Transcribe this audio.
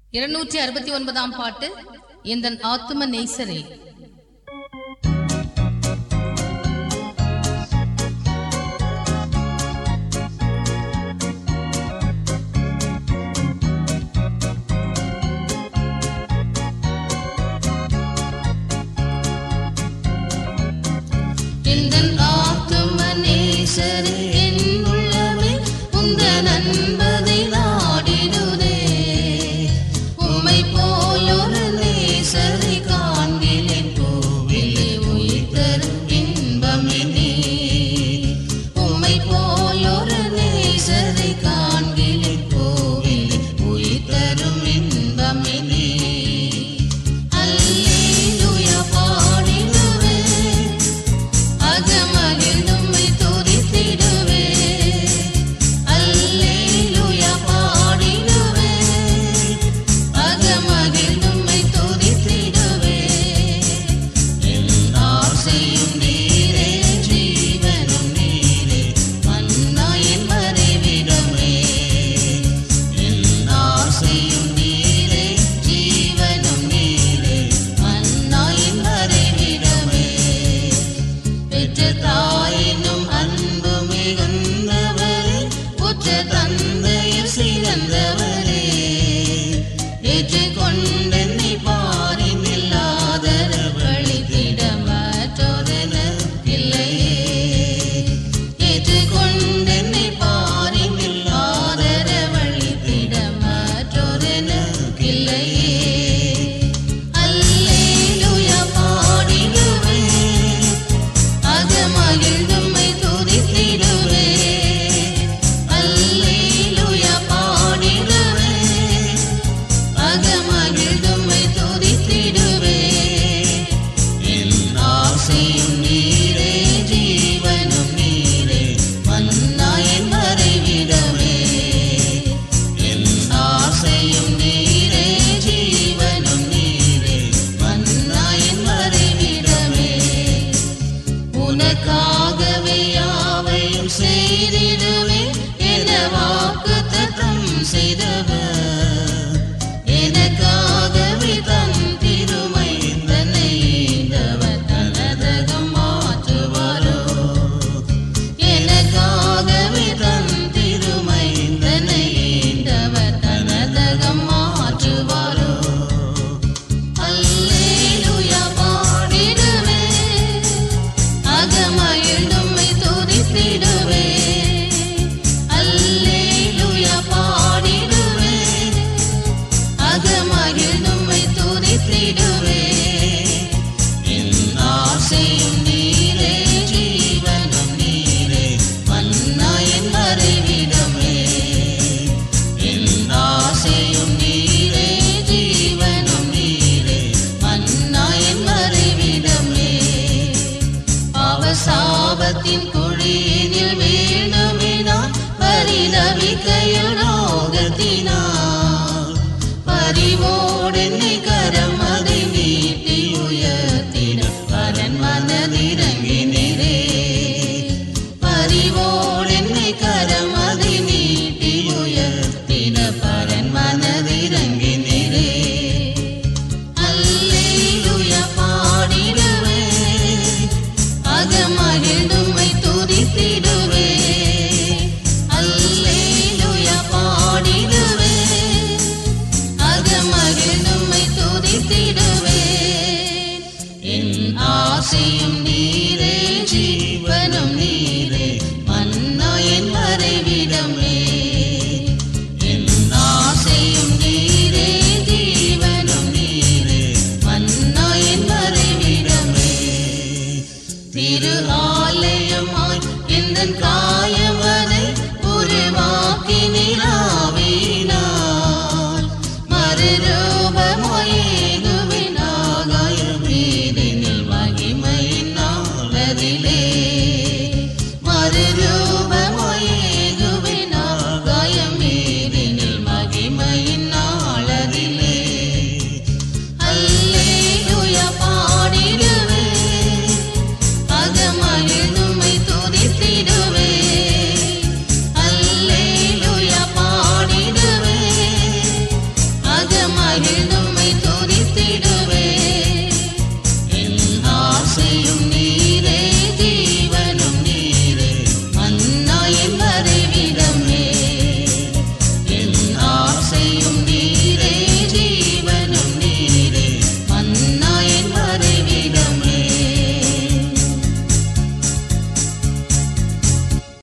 இருநூற்றி அறுபத்தி ஒன்பதாம் பாட்டு எந்தன் ஆத்தும நேசரே எந்தன் ஆத்தும நேசரே என் உள்ளமே உந்தன் அன்பதை நாடிடுதே உம்மை போலொரு நேசரை காண்கிலேன் பூவிலே உயிர் தரும் இன்பமினே உம்மை போலொரு நேசரை காண்கிலேன் பூவிலே உயிர் தரும் இன்பமினே அல்லேலூயா பாடிடுவேன் அகமகிழ் உம்மை துதித்திடுவே அல்லேலூயா பாடிடுவே அகமகிழ் உம்மை துதித்திடுவே என் ஆசையும் நீரே ஜீவனும் நீரே மன்னா என் மறைவிடமே என் ஆசையும் நீரே ஜீவனும் நீரே மன்னா என் மறைவிடமே பெற்ற தாயினும் அன்பு மிகுந்தவரே உற்ற தந்தையில் சிறந்தவரே ஏற்றுக்கொண்டென்னை பாரின் இல்லாதர வழித்திட மற்றொருன இல்லையே ஏற்றுக்கொண்டென்னை பாரின் இல்லாதர வழித்திட மற்றொருன இல்லையே அல்லேலூயா பாடிடுவேன் அகமகிழ் உம்மை துதித்திடுவே அல்லேலூயா பாடிடுவே அகமகிழ் உம்மை துதித்திடுவே என் ஆசையும் நீரே ஜீவனும் நீரே மன்னா என் மறைவிடமே என் ஆசையும் நீரே ஜீவனும் நீரே மன்னா என் மறைவிடமே உனக்காகவே யாவையும் செய்திடுவே என வாக்கு தத்தம் செய்தவர் எனக்காகவே தன் திருமை தன்னை ஈந்தவர் தனதகம் மாற்றுவாரோ எனக்காகவே தன் திருமை தன்னை ஈந்தவர் தனதகம் மாற்றுவாரோ அல்லேலூயா பாடிடுவே அகமகிழ் உம்மை துதித்திடுவே அல்லேலூயா பாடிடுவே அகமகிழ் உம்மை துதித்திடுவே என் ஆசையும் நீரே ஜீவனும் நீரே மன்னா என் மறைவிடமே என் ஆசையும் நீரே ஜீவனும் நீரே மன்னா என் மறைவிடமே அவசாபத்தின் குழியினில் வேண்டுமெனால் பரிதவிக்கையில் ரோகத்தினால் பரிவோடென்னை கரம் அதை நீட்டி உயர்த்திட பரன் மனதிறங்கினரே பரிவோடென்னை கரம் அதை நீட்டி உயர்த்திட பரன் மனதிறங்கினரே அல்லேலூயா பாடிடுவே அகமகிழ் உம்மை துதித்திடுவே அல்லேலூயா பாடிடுவே மகிழ்ந்தும்மை துதித்திட